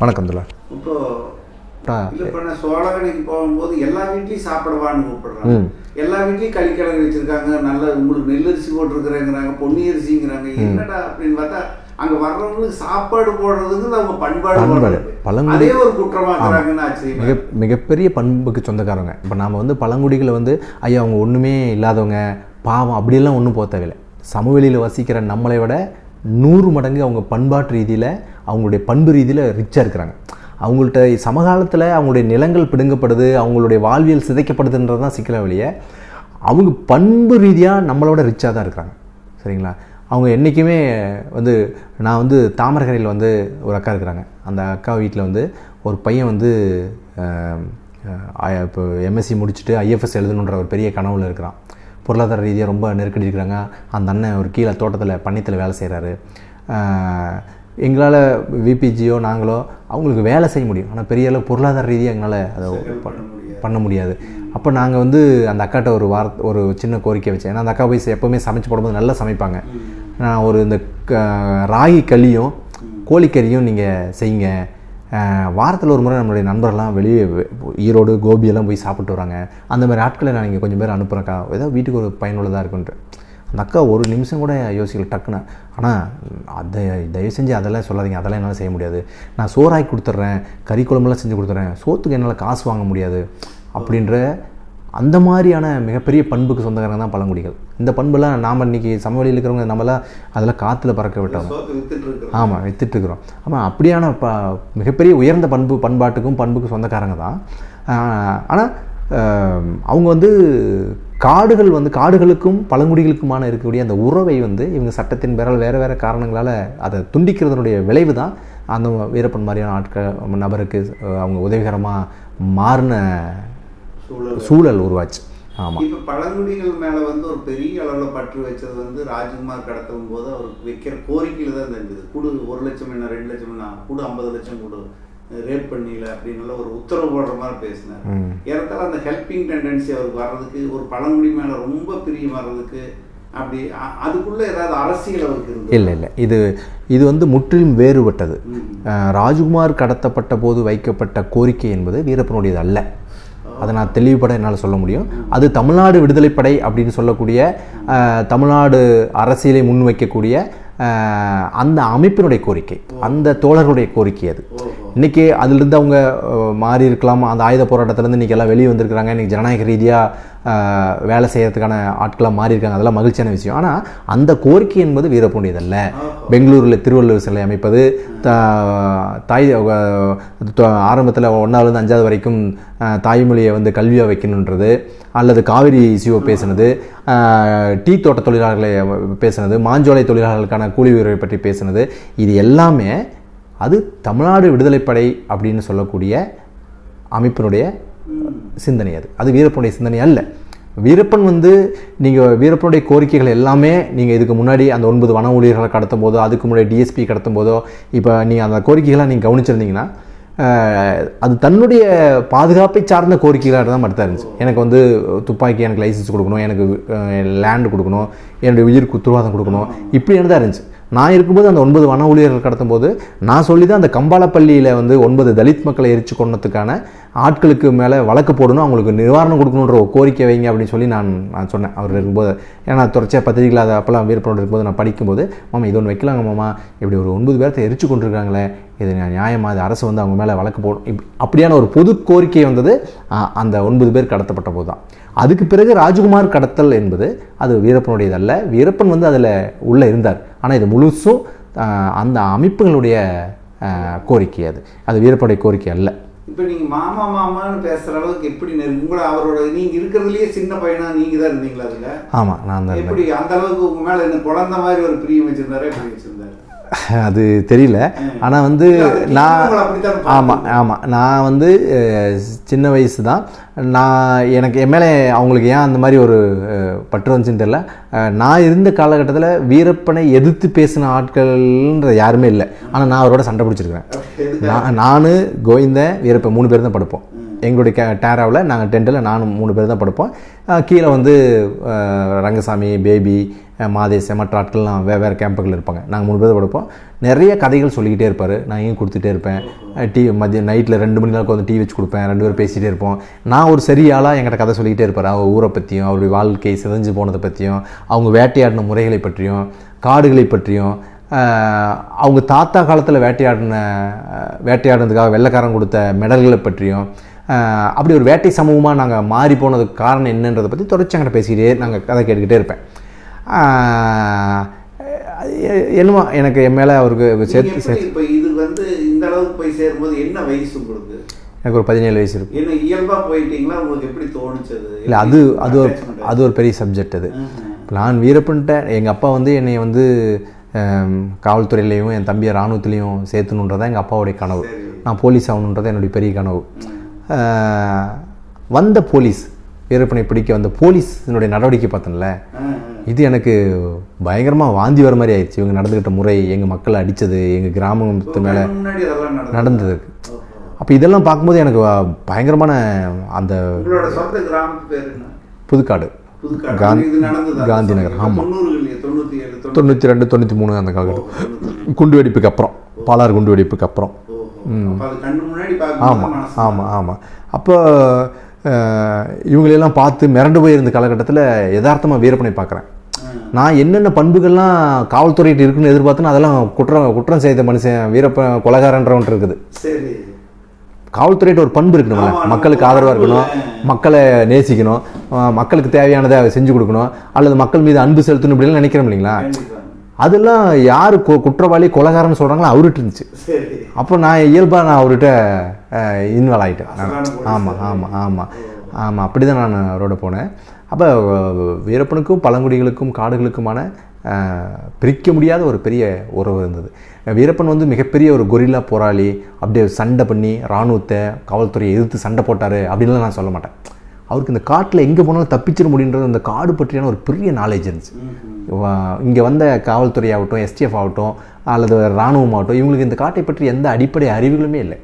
வணக்கம் துலா இப்போ ஆ இல்ல இப்ப நான் சோழகனைக்கு போகும்போது எல்லா வீட்லயும் சாப்பிடுவான்னு கூப்பிடுறாங்க எல்லா வீட்லயும் களிக்கிழங்கு வச்சிருக்காங்க நல்ல உங்களுக்கு நெல்லரிசி போட்டிருக்கிறேங்கிறாங்க பொன்னி அரிசிங்கிறாங்க என்னடா அப்படின்னு பார்த்தா அங்க வர்றவங்களுக்கு சாப்பாடு போடுறதுக்கு அவங்க பண்பாடு பண்பாடு. போடுறது. பழங்குடி- அதே ஒரு குற்றமாக்குறாங்கன்னு ஆச்சரியமா மிக மிகப்பெரிய பண்புக்கு சொந்தக்காரங்க இப்போ நாம் வந்து பழங்குடிகளை வந்து ஐயா அவங்க ஒன்றுமே இல்லாதவங்க பாவம் அப்படியெல்லாம் ஒன்றும் போக தேவையில்லை சமவெளியில் வசிக்கிற நம்மளை விட நூறு மடங்கு அவங்க பண்பாட்டு ரீதியில் அவங்களுடைய பண்பு ரீதியில் ரிச்சாக இருக்கிறாங்க அவங்கள்ட்ட சமகாலத்தில் அவங்களுடைய நிலங்கள் பிடுங்கப்படுது அவங்களுடைய வாழ்வியல் சிதைக்கப்படுதுன்றது தான் சிக்கல வழிய அவங்க பண்பு ரீதியாக நம்மளோட ரிச்சாக தான் இருக்கிறாங்க சரிங்களா அவங்க என்றைக்குமே வந்து நான் வந்து தாமரகரையில் வந்து ஒரு அக்கா இருக்கிறாங்க அந்த அக்கா வீட்டில் வந்து ஒரு பையன் வந்து ஆம், ஆஹ், இப்போ எம்எஸ்சி முடிச்சுட்டு ஐஎஃப்எஸ் எழுதணுன்ற ஒரு பெரிய கனவுல இருக்கிறான் பொருளாதார ரீதியாக ரொம்ப நெருக்கடி இருக்கிறாங்க அந்த அண்ணன் ஒரு கீழே தோட்டத்தில் பண்ணையத்தில் வேலை செய்கிறாரு எங்களால் விபிஜியோ நாங்களோ அவங்களுக்கு வேலை செய்ய முடியும் ஆனால் பெரிய அளவு பொருளாதார ரீதியாக எங்களால் அதை பண்ண முடியாது பண்ண முடியாது அப்போ நாங்கள் வந்து அந்த அக்காட்ட ஒரு வார ஒரு சின்ன கோரிக்கை வச்சேன் ஏன்னா அந்த அக்கா போய் எப்போவுமே சமைச்சு போடும்போது நல்லா சமைப்பாங்க நான் ஒரு இந்த க- ராகி களியும் கோழிக்கறியும் நீங்கள் செய்யுங்க வாரத்தில் ஒரு முறை நம்மளுடைய நண்பர்கள்லாம் வெளியே வெ- ஈரோடு கோபியெல்லாம் போய் சாப்பிட்டு வராங்க அந்த மாதிரி ஆட்களை நான் இங்கே கொஞ்சம் பேர் அனுப்புகிறேன்க்கா ஏதோ வீட்டுக்கு ஒரு பயனுள்ளதாக இருக்குன்ட்டு அந்த அக்கா ஒரு நிமிஷம் கூட யோசிக்கல டக்குன்னு ஆனால் அதை தயவு செஞ்சு அதெல்லாம் சொல்லாதீங்க அதெல்லாம் என்னால் செய்ய முடியாது நான் சோறாக்கி கொடுத்துட்றேன் கறி குழம்புலாம் செஞ்சு கொடுத்துட்றேன் சோத்துக்கு என்னால் காசு வாங்க முடியாது அப்படின்ற அந்த மாதிரியான மிகப்பெரிய பண்புக்கு சொந்தக்காரங்க தான் பழங்குடிகள் இந்த பண்புலாம் நாம் இன்னைக்கு சமவெளியில் இருக்கிறவங்க நம்மளாம் அதெல்லாம் காற்றுல பறக்க விட்டவங்க சோத்து வித்துட்டு இருக்கிறோம் ஆமாம் வித்துட்டு இருக்கிறோம் ஆமாம் அப்படியான ப மிகப்பெரிய உயர்ந்த பண்பு பண்பாட்டுக்கும் பண்புக்கும் சொந்தக்காரங்க தான் ஆனால் அவங்க வந்து காடுகள் வந்து காடுகளுக்கும் பழங்குடிகளுக்குமான இருக்கக்கூடிய அந்த உறவை வந்து இவங்க சட்டத்தின் பேரால் வேறு வேறு காரணங்களால் அதை துண்டிக்கிறதனுடைய விளைவு தான் அந்த வீரப்பன் மாதிரியான ஆட்கள் நபருக்கு அஹ், அவங்க உதவிகரமாக மாறின சூழல் சூழல் உருவாச்சு ஆமாம் இப்ப பழங்குடிகள் மேல வந்து ஒரு பெரிய அளவுல பற்று வச்சது வந்து ராஜ்குமார் கடத்தும் போது அவருக்கு வைக்கிற கோரிக்கையில தான் தெரிஞ்சது குடு ஒரு லட்சம் என்ன ரெண்டு லட்சம் என்ன குடு ஐம்பது லட்சம் கொடு ரேட் பண்ணில அப்படின்னு ஒரு உத்தரவு போடுற மாதிரி பேசினார் ம். ஏறத்தாழ அந்த ஹெல்பிங் டெண்டன்சி அவருக்கு வர்றதுக்கு ஒரு பழங்குடி மேல ரொம்ப பிரியம் வர்றதுக்கு அப்படி அ- அதுக்குள்ள ஏதாவது அரசியல் அவருக்கு இருந்தது இல்லை இல்லை இது இது வந்து முற்றிலும் வேறுபட்டது அஹ், ராஜ்குமார் கடத்தப்பட்ட போது வைக்கப்பட்ட கோரிக்கை என்பது வீரப்பனுடையது அல்ல அதை நான் தெளிவுபட என்னால் சொல்ல முடியும் அது தமிழ்நாடு விடுதலைப்படை அப்படின்னு சொல்லக்கூடிய அஹ், தமிழ்நாடு அரசியலை முன்வைக்கக்கூடிய அஹ், அந்த அமைப்பினுடைய கோரிக்கை அந்த தோழர்களுடைய கோரிக்கை அது இன்னைக்கு அதிலிருந்து அவங்க அஹ், மாறி இருக்கலாம் அந்த ஆயுத போராட்டத்திலேருந்து இன்னைக்கு எல்லாம் வெளியே வந்திருக்கிறாங்க இன்னைக்கு ஜனநாயக ரீதியாக வேலை செய்யறதுக்கான ஆட்களாக மாறி இருக்காங்க அதெல்லாம் மகிழ்ச்சியான விஷயம் ஆனால் அந்த கோரிக்கை என்பது வீரப்பூண்டியதல்ல பெங்களூரில் திருவள்ளுவர் சிலை அமைப்பது தா- தாய் ஆரம்பத்தில் ஒன்றாவதுலேருந்து அஞ்சாவது வரைக்கும் அஹ், தாய்மொழியை வந்து கல்வியாக வைக்கணுன்றது அல்லது காவிரி இஷ்யூவை பேசுனது அஹ், டீ தோட்ட தொழிலாளர்களை பேசுனது மாஞ்சோலை தொழிலாளர்களுக்கான கூலி உயர்வை பற்றி பேசுனது இது எல்லாமே அது தமிழ்நாடு விடுதலைப்படை அப்படின்னு சொல்லக்கூடிய அமைப்பினுடைய சிந்தனை அது அது வீரப்பனுடைய சிந்தனை அல்ல வீரப்பன் வந்து நீங்கள் வீரப்பனுடைய கோரிக்கைகள் எல்லாமே நீங்கள் இதுக்கு முன்னாடி அந்த ஒன்பது வன ஊழியர்களை கடத்தும் போதோ அதுக்கு முன்னாடி டிஎஸ்பி கடத்தும் போதோ இப்போ நீங்கள் அந்த கோரிக்கைகளை நீங்கள் கவனிச்சிருந்தீங்கன்னா அஹ், அது தன்னுடைய பாதுகாப்பை சார்ந்த கோரிக்கைகளாக தான் மட்டும் தான் இருந்துச்சு எனக்கு வந்து துப்பாக்கி எனக்கு லைசன்ஸ் கொடுக்கணும் எனக்கு லேண்டு கொடுக்கணும் என்னுடைய உயிருக்கு உத்தரவாதம் கொடுக்கணும் இப்படின்னு தான் இருந்துச்சு நான் இருக்கும்போது அந்த ஒன்பது வன ஊழியர்கள் கடத்தும் போது நான் சொல்லி தான் அந்த கம்பாலப்பள்ளியில் வந்து ஒன்பது தலித் மக்களை எரிச்சு கொண்டதுக்கான ஆட்களுக்கு மேலே வழக்கு போடணும் அவங்களுக்கு நிவாரணம் கொடுக்கணுன்ற ஒரு கோரிக்கை வைங்க அப்படின்னு சொல்லி நான் நான் சொன்னேன் அவர் இருக்கும்போது ஏன்னா தொடர்ச்சியாக பத்திரிகையில் அதை அப்போல்லாம் வீரப்பனோடு இருக்கும்போது நான் படிக்கும்போது மாமா இது ஒன்று வைக்கலாங்க மாமா இப்படி ஒரு ஒன்பது பேர்த்த எரிச்சு கொண்டிருக்காங்களே இது நியாயமா இது அரசு வந்து அவங்க மேலே வழக்கு போடும் இப்ப- அப்படியான ஒரு பொது கோரிக்கை வந்தது ஆ, அந்த ஒன்பது பேர் கடத்தப்பட்ட போது தான் அதுக்கு பிறகு ராஜ்குமார் கடத்தல் என்பது அது வீரப்பனுடையதல்ல வீரப்பன் வந்து அதில் உள்ளே இருந்தார் ஆனால் இது முழுசும் ஆ, அந்த அமைப்புகளுடைய ஆ, கோரிக்கை அது அது வீரப்பனுடைய கோரிக்கை அல்ல இப்ப நீங்க மாமா மாமான்னு பேசுற அளவுக்கு எப்படி நெருங்க உங்களை அவரோட நீங்க இருக்கிறதுலயே சின்ன பையனா நீங்க தான் இருந்தீங்களா அதுல ஆமாம் நான் அந்த எப்படி அந்த அளவுக்கு உங்க மேல என்ன குழந்தை மாதிரி ஒரு பிரியம் வச்சிருந்தாரா எப்படி வச்சிருந்தாரு அது தெரியல ஆனால் வந்து இல்ல, அது நான் உங்களை அப்படித்தான் ஆமாம் ஆமாம் நான் வந்து அஹ், சின்ன வயசு தான் நான் எனக்கு என் மேலே அவங்களுக்கு ஏன் அந்த மாதிரி ஒரு அஹ், பற்று வந்துச்சுன்னு தெரியல அஹ், நான் இருந்த காலகட்டத்தில் வீரப்பனை எதிர்த்து பேசின ஆட்கள்ன்ற யாருமே இல்லை ஆனால் நான் அவரோட சண்டை பிடிச்சிருக்கிறேன் நான் நான் கோவிந்தன் வீரப்பன் மூணு பேர் தான் படுப்போம் எங்களுடைய கே டேராவில் நாங்கள் டென்ட்டில் நானும் மூணு பேர் தான் படுப்போம் அஹ் கீழே வந்து அஹ், ரங்கசாமி பேபி அஹ், மாதேச மற்ற ஆட்கள்லாம் வே வேறு கேம்புகள் இருப்பாங்க நாங்கள் மூணு பேர் தான் படுப்போம் நிறைய கதைகள் சொல்லிக்கிட்டே இருப்பார் நான் ஏன் கொடுத்துட்டே இருப்பேன் அஹ், டீ மதியம் நைட்டில் ரெண்டு மணி நேரம் வந்து டீ வச்சு கொடுப்பேன் ரெண்டு பேரும் பேசிகிட்டே இருப்போம் நான் ஒரு சரியாளாக என்கிட்ட கதை சொல்லிக்கிட்டே இருப்பார் அவர் ஊரை பற்றியும் அவருடைய வாழ்க்கை சிதைஞ்சு போனதை பற்றியும் அவங்க வேட்டையாடின முறைகளை பற்றியும் காடுகளை பற்றியும் ஆஹ் அவங்க தாத்தா காலத்தில் வேட்டையாடின ஆஹ் வேட்டையாடினதுக்காக வெள்ளைக்காரன் கொடுத்த மெடல்களை பற்றியும் ஆஹ் அப்படி ஒரு வேட்டை சமூகமாக நாங்கள் மாறி போனதுக்கு காரணம் என்னன்றதை பற்றி தொடர்ச்சி என்கிட்ட பேசிக்கிட்டே நாங்கள் கதை கேட்டுக்கிட்டே இருப்பேன் ஆஹ் எ- என்னமோ எனக்கு என் மேலே அவருக்கு நீங்க சேர்த்து எப்படி சேர்த்து இப்ப இது வந்து இந்த அளவுக்கு போய் சேரும்போது என்ன வயசு உங்களுக்கு எனக்கு ஒரு பதினேழு வயசு இருக்கும் என்ன இயல்பா போயிட்டீங்களா உங்களுக்கு எப்படி தோணுச்சது இல்லை அது அது ஒரு Attachment? அது ஒரு பெரிய சப்ஜெக்ட் அது ஆஹா. இப்ப நான் வீரப்பன்ட்ட எங்கள் அப்பா வந்து என்னை வந்து ஆம், காவல்துறையிலையும் என் தம்பியை இராணுவத்துலேயும் சேர்த்துணுன்றதான் எங்கள் அப்பாவுடைய கனவு சரி. நான் போலீஸ் ஆகணுன்றது என்னுடைய பெரிய கனவு ஆஹ், வந்த போலீஸ் வீரப்பனை பிடிக்க வந்த போலீஸினுடைய நடவடிக்கை பார்த்தேன்ல ஆஹா. இது எனக்கு பயங்கரமாக வாந்தி வர மாதிரி ஆயிடுச்சு இவங்க நடந்துக்கிட்ட முறை எங்கள் மக்களை அடித்தது எங்கள் கிராமத்து மேலே கண்ணு முன்னாடி அதெல்லாம் நடந்தது நடந்தது ஓஹோ. அப்போ இதெல்லாம் பார்க்கும்போது எனக்கு வ- பயங்கரமான அந்த உங்களோட சொந்த கிராமத்து பேர் என்ன புதுக்காடு புதுக்காடு காந்தி- இது நடந்தது காந்தி நகர், ஆமா. தொண்ணூறுகள் தொண்ணூத்தி ஏழு தொண்ணூத்தி தொண்ணூற்றி ரெண்டு தொண்ணூற்றி மூணு அந்த காலகட்டம் குண்டு வெடிப்புக்கு அப்புறம் பாலார் குண்டு வெடிப்புக்கு அப்புறம் ஓஹோ. அப்ப அது கண்ணு முன்னாடி ஆமாம் பார்க்கும்போது மனசு ஆமாம் ஆமாம் அப்போ அஹ், இவங்களெல்லாம் பார்த்து மிரண்டு போயிருந்த காலகட்டத்தில் யதார்த்தமாக வீரப்பனை பார்க்குறேன் ஆ. நான் என்னென்ன பண்புகள்லாம் காவல்துறையிட்ட இருக்குன்னு எதிர்பார்த்தேனோ அதெல்லாம் குற்றம் குற்றம் செய்த மனுஷன் வீரப்பன் கொலகாரன்றவன் இருக்குது சரி காவல்துறையிட்ட ஒரு பண்பு இருக்கணும்ல ஆமா, நம்ம மக்களுக்கு ஆதரவாக இருக்கணும் பண்புல- மக்களை நேசிக்கணும் அஹ், மக்களுக்கு தேவையானதை செஞ்சு கொடுக்கணும் அல்லது மக்கள் மீது அன்பு செலுத்தணும் இப்படிலாம் நினைக்கிறோம் இல்லைங்களா கண்டிப்பா அதெல்லாம் யார் கு- குற்றவாளி கொலகாரன்னு சொல்கிறாங்களோ அவர்கிட்ட இருந்துச்சு சரி அப்போ நான் இயல்பாக நான் அவர்கிட்ட இன்வால்வ் ஆகிட்டேன் அசலான போலீஸ் ஆமாம் ஆமாம் ஆமாம் ஆமாம் அப்படி தான் நான் அவரோட போனேன் அப்போ வீரப்பனுக்கும் பழங்குடிகளுக்கும் காடுகளுக்குமான அஹ், பிரிக்க முடியாத ஒரு பெரிய உறவு இருந்தது வீரப்பன் வந்து மிகப்பெரிய ஒரு கொரில்லா போராளி அப்படியே சண்டை பண்ணி இராணுவத்தை காவல்துறையை எதிர்த்து சண்டை போட்டார் அப்படின்லாம் நான் சொல்ல மாட்டேன் அவருக்கு இந்த காட்டில் எங்கே போனாலும் தப்பிச்சிட முடியுன்றது அந்த காடு பற்றியான ஒரு பெரிய நாலேஜ் இருந்துச்சு இங்கே வந்த காவல்துறை ஆகட்டும் எஸ்டிஎஃப் ஆகட்டும் அல்லது இராணுவம் ஆகட்டும் இவங்களுக்கு இந்த காட்டை பற்றி எந்த அடிப்படை அறிவுகளுமே இல்லை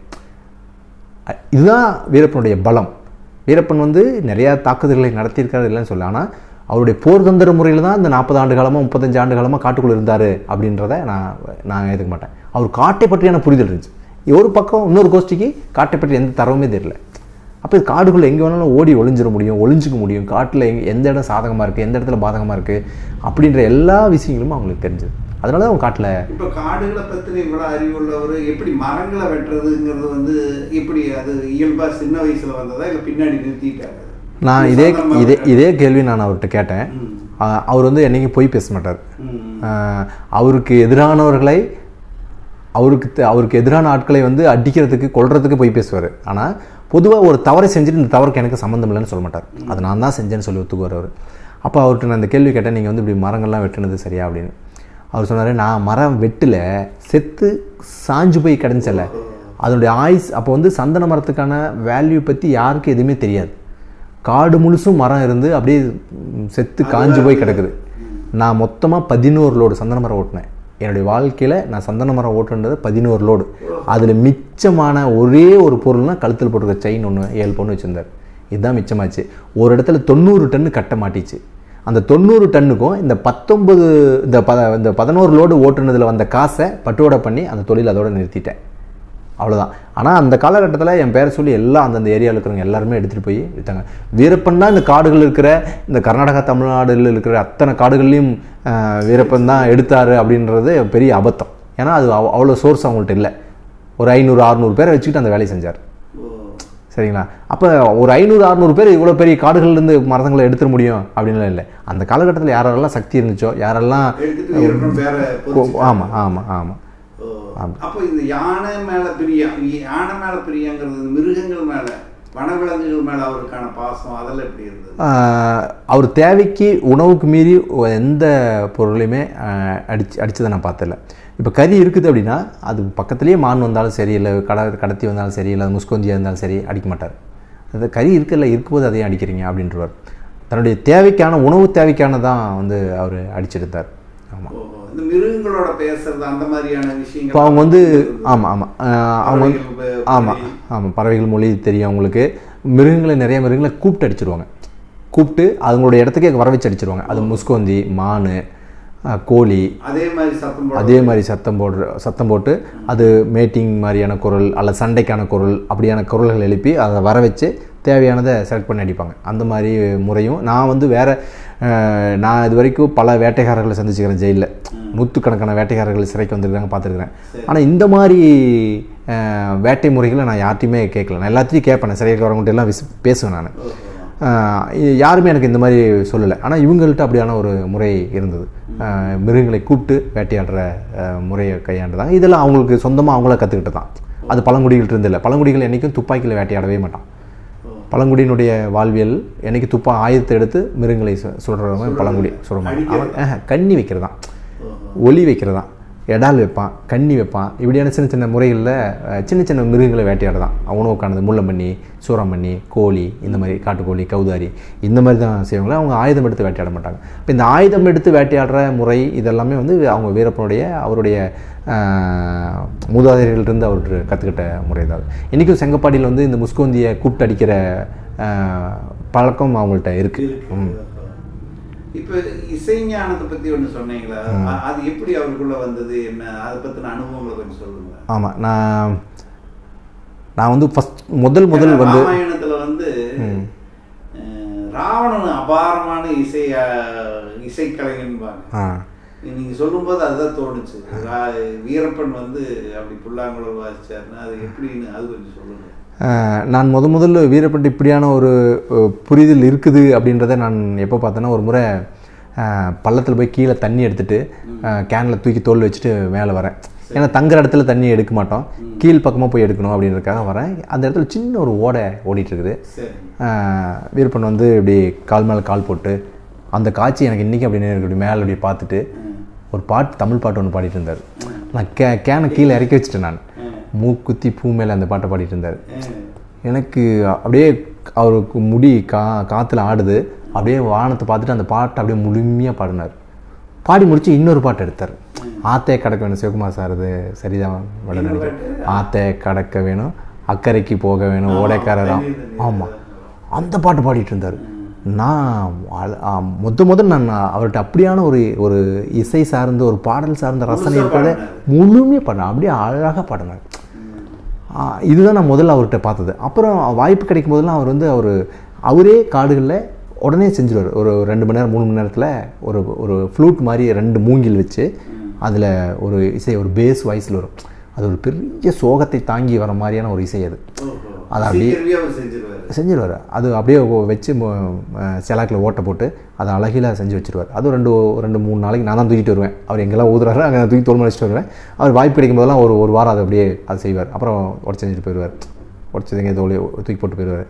அ- இதுதான் வீரப்பனுடைய பலம் வீரப்பன் வந்து நிறையா தாக்குதல்களை நடத்தியிருக்காரு இல்லைன்னு சொல்ல ஆனால் அவருடைய போர்தந்திர முறையில் தான் இந்த நாற்பது ஆண்டு காலமாக முப்பத்தஞ்சு ஆண்டு காலமாக காட்டுக்குள்ளே இருந்தார் அப்படின்றத நான் நான் ஏற்றுக்க மாட்டேன் அவர் காட்டை பற்றியான புரிதல் இருந்துச்சு ஒரு பக்கம் இன்னொரு கோஷ்டிக்கு காட்டை பற்றி எந்த தரவுமே தெரியல அப்போ இது காடுக்குள்ளே எங்கே வேணாலும் ஓடி ஒளிஞ்சிட முடியும் ஒளிஞ்சிக்க முடியும் காட்டில் எங்க எந்த இடம் சாதகமாக இருக்குது எந்த இடத்துல பாதகமாக இருக்குது அப்படின்ற எல்லா விஷயங்களும் அவங்களுக்கு தெரிஞ்சது அதனால தான் அவங்க காட்டில் இப்ப காடுகளை பத்தின இவ்வளவு அறிவுள்ளவர் எப்படி மரங்களை வெட்டுறதுங்கிறது வந்து எப்படி அது இயல்பா சின்ன வயசுல வந்ததா இல்ல பின்னாடி நிறுத்திட்டாரு நான் இதே இதே இதே கேள்வி நான் அவர்கிட்ட கேட்டேன் ம். ஆஹ் அவர் வந்து என்னைக்கும் பொய் பேச மாட்டார் ம். ஆஹ் அவருக்கு எதிரானவர்களை அவருக்கு தெ- அவருக்கு எதிரான ஆட்களை வந்து அடிக்கிறதுக்கு கொல்றதுக்கு போய் பேசுவார் ஆனால் பொதுவாக ஒரு தவறை செஞ்சுட்டு இந்த தவறுக்கு எனக்கு சம்மந்தம் இல்லைன்னு சொல்ல மாட்டார் அது நான் தான் செஞ்சேன்னு சொல்லி ஒத்துக்குவார் அவர் அப்போ அவர்கிட்ட நான் இந்த கேள்வி கேட்டேன் நீங்கள் வந்து இப்படி மரங்கள்லாம் வெட்டுனது சரியா அப்படின்னு அவர் சொன்னார் நான் மரம் வெட்டில் செத்து சாஞ்சு போய் கிடஞ்சல அதனுடைய ஆயுஸ் அப்போ வந்து சந்தன மரத்துக்கான வேல்யூ பற்றி யாருக்கும் எதுவுமே தெரியாது காடு முழுசும் மரம் இருந்து அப்படியே ம், செத்து காஞ்சு போய் கிடக்குது நான் மொத்தமாக பதினோரு லோடு சந்தன மரம் ஓட்டினேன் என்னுடைய வாழ்க்கையில் நான் சந்தன மரம் ஓட்டுன்றது பதினோரு லோடு அதில் மிச்சமான ஒரே ஒரு பொருள்னா கழுத்தில் போட்டிருக்க செயின் ஒன்று ஏழு பொண்ணு வச்சுருந்தார் இதுதான் மிச்சமாச்சு ஒரு இடத்துல தொண்ணூறு டன்னு கட்ட மாட்டிச்சு அந்த தொண்ணூறு டன்னுக்கும் இந்த பத்தொன்பது இந்த ப இந்த பதினோரு லோடு ஓட்டுனதில் வந்த காசை பட்டுவோட பண்ணி அந்த தொழில் அதோட நிறுத்திட்டேன் அவ்வளோதான் ஆனால் அந்த காலகட்டத்தில் என் பேரை சொல்லி எல்லாம் அந்தந்த ஏரியாவில் இருக்கிறவங்க எல்லாருமே எடுத்துகிட்டு போய் விற்றாங்க வீரப்பன் தான் இந்த காடுகள் இருக்கிற இந்த கர்நாடகா தமிழ்நாடுல இருக்கிற அத்தனை காடுகள்லையும் ஆஹ், வீரப்பன் தான் எடுத்தார் அப்படின்றது பெரிய அபத்தம் ஏன்னா அது அவ்- அவ்வளோ சோர்ஸ் அவங்கள்ட்ட இல்லை ஒரு ஐநூறு அறுநூறு பேரை வச்சுக்கிட்டு அந்த வேலையை செஞ்சார் ஓ. சரிங்களா அப்போ ஒரு ஐநூறு அறுநூறு பேர் இவ்வளோ பெரிய காடுகள்லேருந்து மரங்களை எடுத்துட முடியும் அப்படின்லாம் இல்லை அந்த காலகட்டத்தில் யாரெல்லாம் சக்தி இருந்துச்சோ யாரெல்லாம் எடுத்துட்டு வீரப்பன் பேர பொறிச்சு- ஆமாம் ஆமாம் ஆமாம் ஓ. அப்போ இந்த யானை மேல பிரியம் யானை மேல பிரியங்கிறது இந்த மிருகங்கள் மேல வனவிலங்குகள் மேல அவருக்கான பாசம் அதெல்லாம் எப்படி இருந்தது ஆஹ் அவர் தேவைக்கு உணவுக்கு மீறி ஒ- எந்த பொருளையுமே ஆஹ் அடிச்சு அடிச்சதை நான் பார்த்ததில்ல இப்போ கறி இருக்குது அப்படின்னா அது பக்கத்துலேயே மான் வந்தாலும் சரி இல்லை கட கடத்தி வந்தாலும் சரி இல்லை முஸ்கொந்தியாக இருந்தாலும் சரி அடிக்க மாட்டார் அது கறி இருக்குல்ல இருக்கும்போது அதையும் அடிக்கிறீங்க அப்படின்றவர் தன்னுடைய தேவைக்கான உணவு தேவைக்கான தான் வந்து அவர் அடிச்சிருந்தார் ஆமாம் ஓ. இந்த மிருகங்களோட பேசுறது அந்த மாதிரியான விஷயங்கள் இப்போ அவங்க வந்து ஆமாம் ஆமாம் அவங்க வந்து பறவைகள் ப- ஆமாம் ஆமாம் பறவைகள் மொழி தெரியும் அவங்களுக்கு மிருகங்களை நிறைய மிருகங்களை கூப்பிட்டு அடிச்சிருவாங்க கூப்பிட்டு அவங்களுடைய இடத்துக்கே வர வச்சு அடிச்சிருவாங்க அது முஸ்கோந்தி மான் அஹ், கோழி அதே மாதிரி சத்தம் போட அதே மாதிரி சத்தம் போடுற சத்தம் போட்டு அது மேட்டிங் மாதிரியான குரல் அல்ல சண்டைக்கான குரல் அப்படியான குரல்கள் எழுப்பி அதை வர வச்சு தேவையானதை செலக்ட் பண்ணி அடிப்பாங்க அந்த மாதிரி முறையும் நான் வந்து வேற அஹ், நான் இது வரைக்கும் பல வேட்டைக்காரர்களை சந்திச்சுக்கிறேன் ஜெயிலில் நூற்றுக்கணக்கான வேட்டைக்காரர்கள் சிறைக்கு வந்திருக்காங்க பார்த்துருக்குறேன் ஆனால் இந்த மாதிரி அஹ், வேட்டை முறைகளை நான் யார்ட்டையுமே கேட்கல நான் எல்லாத்தையும் கேட்பேன் நான் சிறைக்கு வரவங்கள்ட்ட எல்லாம் விஸ் பேசுவேன் நான் ஆஹ் இது யாருமே எனக்கு இந்த மாதிரி சொல்லலை ஆனால் இவங்கள்ட்ட அப்படியான ஒரு முறை இருந்தது ஆஹ் மிருகங்களை கூப்பிட்டு வேட்டையாடுற ஆஹ் முறையை கையாண்டுதாங்க இதெல்லாம் அவங்களுக்கு சொந்தமாக அவங்கள கற்றுக்கிட்டு தான் அது பழங்குடிகள்ட்ட இருந்து இல்லை பழங்குடிகள் என்றைக்கும் துப்பாக்கியில் வேட்டையாடவே மாட்டான் பழங்குடியினுடைய வாழ்வியல் என்னைக்கு துப்பா ஆயுதத்தை எடுத்து மிருகங்களை சு- சுடுறவங்க பழங்குடி சுட மாட்டான் அவன் ஆஹ், கண்ணி வைக்கிறதான் ஒலி வைக்கிறதான் எடால் வைப்பான் கண்ணி வைப்பான் இப்படியான சின்ன சின்ன முறைகளில் அஹ், சின்ன சின்ன மிருகங்களை வேட்டையாடுதான் உணவுக்கானது முள்ளம்பண்ணி சூரம்பண்ணி கோழி இந்த மாதிரி காட்டுக்கோழி கௌதாரி இந்த மாதிரி தான் செய்வாங்க அவங்க ஆயுதம் எடுத்து வேட்டையாட மாட்டாங்க இப்போ இந்த ஆயுதம் எடுத்து வேட்டையாடுற முறை இதெல்லாமே வந்து அவங்க வீரப்பனுடைய அவருடைய அஹ், மூதாதையர்கள்ட்ட அவர் கற்றுக்கிட்ட முறை தான் இன்றைக்கும் செங்கப்பாடியில் வந்து இந்த முஸ்கோந்தியை கூப்பிட்டு அடிக்கிற அஹ், பழக்கம் அவங்கள்ட்ட இருக்குது ம் இப்ப இசைஞானத்தை பத்தி ஒண்ணு சொன்னீங்களா அ- அது எப்படி அவருக்குள்ள வந்தது என்ன அதை பத்தின அனுபவங்களை கொஞ்சம் சொல்லுங்க ஆமாம் நான் நான் வந்து ஃபஸ்ட் முதல் முதல் ஏன்னா வந்து ராமாயணத்துல வந்து அஹ், ராவணன் அபாரமான இசை அஹ், இசைக்கலைஞன்பாங்க ஆ நீங்க சொல்லும்போது அதுதான் தோணுச்சு ரா- வீரப்பன் வந்து அப்படி புல்லாங்குழல் வாசிச்சாருன்னா அது எப்படின்னு அது கொஞ்சம் சொல்லுங்க ஆஹ் நான் முத முதல்ல வீரப்பட்டு இப்படியான ஒரு அஹ், புரிதல் இருக்குது அப்படின்றத நான் எப்போ பார்த்தேன்னா ஒரு முறை பள்ளத்தில் போய் கீழே தண்ணி எடுத்துட்டு கேனில் தூக்கி தோல் வச்சுட்டு மேலே வரேன் ஏன்னா தங்குற இடத்துல தண்ணி எடுக்க மாட்டோம் கீழ் பக்கமாக போய் எடுக்கணும் அப்படின்றதுக்காக வரேன் அந்த இடத்துல சின்ன ஒரு ஓடை ஓடிட்டு இருக்குது சரி ஆஹ் வீரப்பன் வந்து இப்படி கால் மேலே கால் போட்டு அந்த காட்சி எனக்கு இன்றைக்கி அப்படி நேருக்கு இப்படி மேலே இப்படி பார்த்துட்டு ஒரு பாட்டு தமிழ் பாட்டு ஒன்று பாடிட்டு இருந்தார் நான் கே கேனை கீழே இறக்கி வச்சுட்டேன் நான் மூக்குத்தி பூ மேலே அந்த பாட்டை பாடிட்டு இருந்தார் எனக்கு அப்படியே அவருக்கு முடி கா காற்றுல ஆடுது அப்படியே வானத்தை பார்த்துட்டு அந்த பாட்டை அப்படியே முழுமையாக பாடினார் பாடி முடிச்சு இன்னொரு பாட்டு எடுத்தார் ஆத்தே கடக்க வேணும் சிவகுமார் சார் அது சரிதான் வட நினைக்கிறேன் ஆத்தே கடக்க வேணும் அக்கறைக்கு போக வேணும் ஓடைக்காரராம் ஆமாம் அந்த பாட்டு பாடிட்டு இருந்தார் நான் அழ- ஆ, முத முதல் நான் அவர்கிட்ட அப்படியான ஒரு ஒரு இசை சார்ந்த ஒரு பாடல் சார்ந்த ரசனை இருக்கிறத முழுமையாக பாடினேன் அப்படியே அழகாக பாடினார் ஆ, இதுதான் நான் முதல்ல அவர்கிட்ட பார்த்தது அப்புறம் வாய்ப்பு கிடைக்கும் போதெல்லாம் அவர் வந்து அவர் அவரே காடுகளில் உடனே செஞ்சிருவார் ஒரு ரெண்டு மணி நேரம் மூணு மணி நேரத்தில் ஒரு ஒரு ஃப்ளூட் மாதிரி ரெண்டு மூங்கில் வச்சு அதில் ஒரு இசை ஒரு பேஸ் வாய்ஸில் வரும் அது ஒரு பெரிய சோகத்தை தாங்கி வர மாதிரியான ஒரு இசை அது அது அப்படியே சீக்கிரமே அவர் செஞ்சிருவாரு செஞ்சிருவார் அது அப்படியே ஒ- வச்சு செலாக்கில் ஓட்டை போட்டு அதை அழகில செஞ்சு வச்சிருவார் அதுவும் ரெண்டு ரெண்டு மூணு நாளைக்கு நான் தான் தூக்கிட்டு வருவேன் அவர் எங்கெல்லாம் ஊதுறாரு அங்கே நான் தூக்கி தோல் வச்சுட்டு வருவேன் அவர் வாய்ப்பு கிடைக்கும் போதெல்லாம் ஒரு ஒரு வாரம் அதை அப்படியே அதை செய்வார் அப்புறம் உடச்சி செஞ்சுட்டு போயிடுவார் உடச்சது எங்கேயோ தோல் தூக்கி போட்டு போயிடுவார்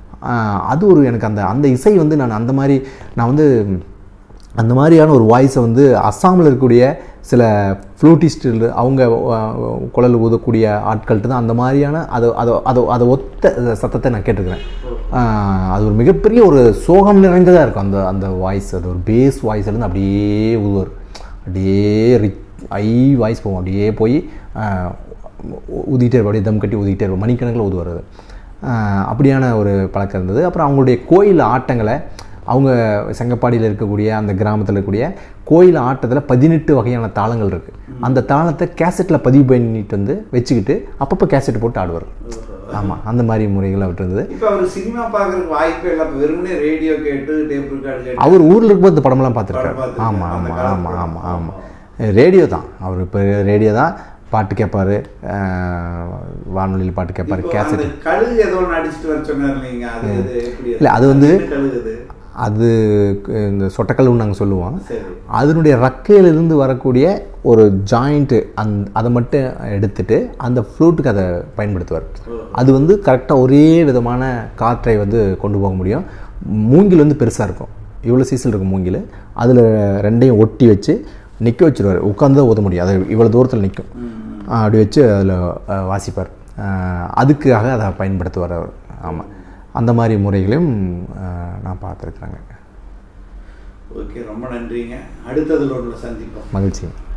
அது ஒரு எனக்கு அந்த அந்த இசை வந்து நான் அந்த மாதிரி நான் வந்து அந்த மாதிரியான ஒரு வாய்ஸை வந்து அஸ்ஸாமில் இருக்கக்கூடிய சில ஃப்ளூட்டிஸ்டில் அவங்க அஹ், குழல் ஊதக்கூடிய ஆட்கள்கிட்ட தான் அந்த மாதிரியான அதை அதை அதை அதை ஒத்த சத்தத்தை நான் கேட்டிருக்கிறேன் அஹ், அது ஒரு மிகப்பெரிய ஒரு சோகம் நிறைந்ததாக இருக்கும் அந்த அந்த வாய்ஸ் அது ஒரு பேஸ் வாய்ஸ்லேருந்து அப்படியே ஊதுவார் அப்படியே ரிச் ஐ வாய்ஸ் போகும் அப்படியே போய் அஹ், ஊ- ஊதிக்கிட்டே இருப்பார் அப்படியே தம் கட்டி ஊதிக்கிட்டே இருப்பார் மணிக்கணக்கில் ஊதுவார் அது அஹ், அப்படியான ஒரு பழக்கம் இருந்தது அப்புறம் அவங்களுடைய கோயில் ஆட்டங்களை அவங்க செங்கப்பாடியில் இருக்கக்கூடிய அந்த கிராமத்தில் இருக்கக்கூடிய கோயில் ஆட்டத்தில் பதினெட்டு வகையான தாளங்கள் இருக்குது அந்த தாளத்தை கேசட்டில் பதிவு பண்ணிட்டு வந்து வச்சுக்கிட்டு அப்பப்போ கேசட் போட்டு ஆடுவார் ஆமாம் அந்த மாதிரி முறைகள் அவர்கிட்ட இருந்தது இப்ப அவர் சினிமா பாக்குறதுக்கு வாய்ப்பே இல்லை இப்ப வெறுமனே ரேடியோ கேட்டு டேப் ரெக்கார்டு கேட்டு அவர் ஊரில் இருக்கும்போது இந்த படமெல்லாம் பார்த்துருக்காரு படம் பார்த்திருக்காரு. ஆமாம் அந்த ஆமாம் காலத்து ஆமாம் படம். ஆமாம் ஆமாம் ரேடியோ தான் அவர் இப்போ ரேடியோ தான் பாட்டு கேட்பார் வானொலியில் பாட்டு கேட்பார் இப்போ கேசட் அந்த கழுகு ஏதோ ஒன்று அடிச்சுட்டு வர சொன்னார் நீங்க அது அது எப்படி இல்ல, அது வந்து- என்ன கழுகு அது அது இந்த சொட்டக்கல்லுன்னு நாங்கள் சொல்லுவோம் சரி அதனுடைய ரக்கையிலிருந்து வரக்கூடிய ஒரு ஜாயிண்ட்டு அந் அதை மட்டும் எடுத்துட்டு அந்த ஃப்ளூட்டுக்கு அதை பயன்படுத்துவார் அது வந்து கரெக்டாக ஒரே விதமான காற்றை வந்து கொண்டு போக முடியும் மூங்கில் வந்து பெருசாக இருக்கும் இவ்வளோ சீசல் இருக்கும் மூங்கில் அதில் ரெண்டையும் ஒட்டி வச்சு நிற்க வச்சிருவார் உட்காந்து தான் ஊத முடியும் அது இவ்வளோ தூரத்தில் நிற்கும் அப்படி வச்சு அதில் வாசிப்பார் அஹ், அதுக்காக அதை பயன்படுத்துவார் அவர் ஆமாம் அந்த மாதிரி முறைகளையும் அஹ், நான் பார்த்துருக்குறேங்க ஓகே ரொம்ப நன்றிங்க அடுத்ததுல ஒன்று சந்திப்போம் மகிழ்ச்சி